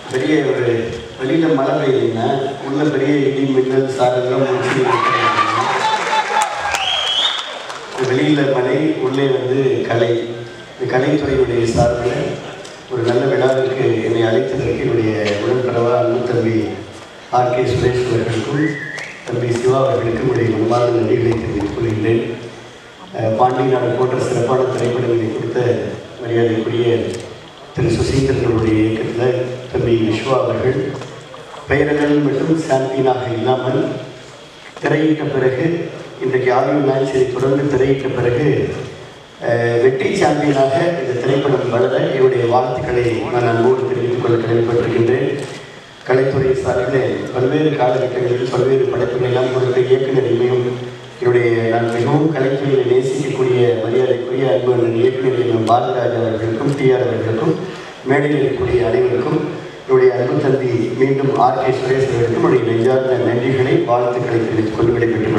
பெரிய ஒரு வெளியில் மழை பெய்யுதுன்னா உள்ள பெரிய இடி மின்னல் சாரெல்லாம் முடிச்சு வெளியில் மலை உள்ளே வந்து கலை இந்த கலைத்துறையுடைய சார்பில் ஒரு நல்ல விழாவிற்கு என்னை அழைத்ததற்கு என்னுடைய உடன்பிறவா அன்பு தம்பி ஆர் கே சுரேஷ் அவர்களுக்கும் தம்பி சிவா அவர்களுக்கும் என்னுடைய மனமார்ந்த நன்றிகளை தெரிவித்துக் கொள்கின்றேன் அஹ் பாண்டி நாடு போன்ற சிறப்பான திரைப்படங்களை கொடுத்த மரியாதைக்குரிய திரு சுசீந்திரனுடைய இயக்கத்தில் தம்பி விஸ்வா அவர்கள் பெயர்கள் மட்டும் சாம்பியனாக இல்லாமல் திரையிட்ட பிறகு இன்றைக்கு ஆடியோ லான்ச்சை தொடர்ந்து திரையிட்ட பிறகு அஹ், வெற்றி சாம்பியனாக இந்த திரைப்படம் வளர என்னுடைய வாழ்த்துக்களை நான் அன்போடு தெரிவித்துக் கொள்ள கடமைப்பட்டிருக்கின்றேன் கலைத்துறை சார்பில் பல்வேறு காலகட்டங்களில் பல்வேறு படைப்புகள் எல்லாம் கொடுத்த இயக்குநரையும் என்னுடைய நான் மிகவும் கலைத்துறையை நேசிக்கக்கூடிய மரியாதைக்குரிய அன்பு அண்ணன் இயக்குநர் எம். பாலராஜ் அவர்களுக்கும் டிஆர் அவர்களுக்கும் மேடையில் இருக்கக்கூடிய அனைவருக்கும் என்னுடைய அன்பு தந்தி மீண்டும் ஆர் கே சுரேஷ் அவர்களுக்கும் என்னுடைய நெஞ்சார்ந்த நன்றிகளை வாழ்த்துக்களை தெரிவித்துக் கொண்டு விடைபெற்றுக்